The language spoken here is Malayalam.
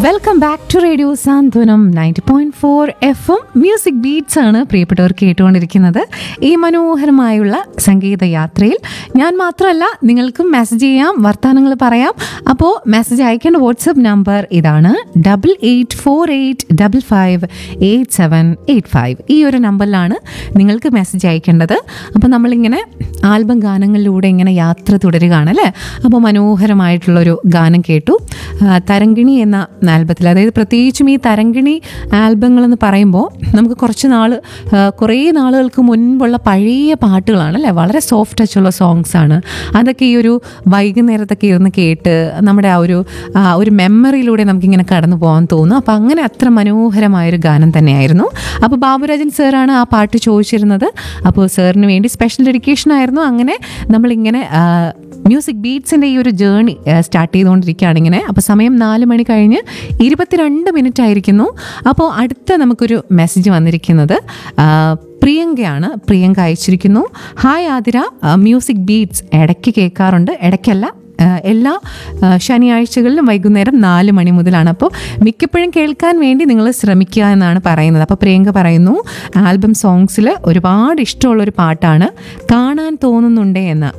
welcome back to radio Santhwanam ninety point four F M music beats ആണ് പ്രിയപ്പെട്ടവർ കേട്ടുകൊണ്ടിരിക്കുന്നത് ഈ മനോഹരമായുള്ള സംഗീത യാത്രയിൽ ഞാൻ മാത്രമല്ല നിങ്ങൾക്കും മെസ്സേജ് ചെയ്യാം വർത്തമാനങ്ങൾ പറയാം അപ്പോൾ മെസ്സേജ് അയക്കേണ്ട വാട്സപ്പ് നമ്പർ ഇതാണ് double eight four eight double five eight seven eight five ഈ ഒരു നമ്പറിലാണ് നിങ്ങൾക്ക് മെസ്സേജ് അയക്കേണ്ടത് അപ്പോൾ നമ്മളിങ്ങനെ ആൽബം ഗാനങ്ങളിലൂടെ ഇങ്ങനെ യാത്ര തുടരുകയാണ് അല്ലേ അപ്പോൾ മനോഹരമായിട്ടുള്ളൊരു ഗാനം കേട്ടു ആ, തരങ്കിണി എന്ന ആൽബത്തിൽ അതായത് പ്രത്യേകിച്ചും ഈ തരങ്കിണി ആൽബങ്ങളെന്ന് പറയുമ്പോൾ നമുക്ക് കുറച്ച് നാൾ കുറേ നാളുകൾക്ക് മുൻപുള്ള പഴയ പാട്ടുകളാണ് അല്ലേ വളരെ സോഫ്റ്റ് ടച്ചുള്ള സോങ്സ് ആണ് അതൊക്കെ ഈ ഒരു വൈകുന്നേരത്തൊക്കെ ഇരുന്ന് കേട്ട് നമ്മുടെ ആ ഒരു ആ ഒരു മെമ്മറിയിലൂടെ നമുക്കിങ്ങനെ കടന്നു പോകാൻ തോന്നും അപ്പോൾ അങ്ങനെ അത്ര മനോഹരമായൊരു ഗാനം തന്നെയായിരുന്നു അപ്പോൾ ബാബുരാജൻ സാറാണ് ആ പാട്ട് ചോദിച്ചിരുന്നത് അപ്പോൾ സാറിന് വേണ്ടി സ്പെഷ്യൽ ഡെഡിക്കേഷൻ ആയിരുന്നു അങ്ങനെ നമ്മളിങ്ങനെ ആ, മ്യൂസിക് ബീറ്റ്സിൻ്റെ ഈ ഒരു ജേണി സ്റ്റാർട്ട് ചെയ്തുകൊണ്ടിരിക്കുകയാണ് ഇങ്ങനെ അപ്പോൾ സമയം നാല് മണി കഴിഞ്ഞ് ഇരുപത്തിരണ്ട് മിനിറ്റ് ആയിരിക്കുന്നു അപ്പോൾ അടുത്ത നമുക്കൊരു മെസ്സേജ് വന്നിരിക്കുന്നത് ആ, പ്രിയങ്കയാണ് പ്രിയങ്ക അയച്ചിരിക്കുന്നു ഹായ് ആതിര ആ, മ്യൂസിക് ബീറ്റ്സ് ഇടയ്ക്ക് കേൾക്കാറുണ്ട് ഇടയ്ക്കല്ല ആ, എല്ലാ ആ, ശനിയാഴ്ചകളിലും വൈകുന്നേരം നാല് മണി മുതലാണ് അപ്പോൾ മിക്കപ്പോഴും കേൾക്കാൻ വേണ്ടി നിങ്ങൾ ശ്രമിക്കുക എന്നാണ് പറയുന്നത് അപ്പോൾ പ്രിയങ്ക പറയുന്നു ആൽബം സോങ്സിൽ ഒരുപാട് ഇഷ്ടമുള്ളൊരു പാട്ടാണ് കാണാൻ തോന്നുന്നുണ്ടേ എന്ന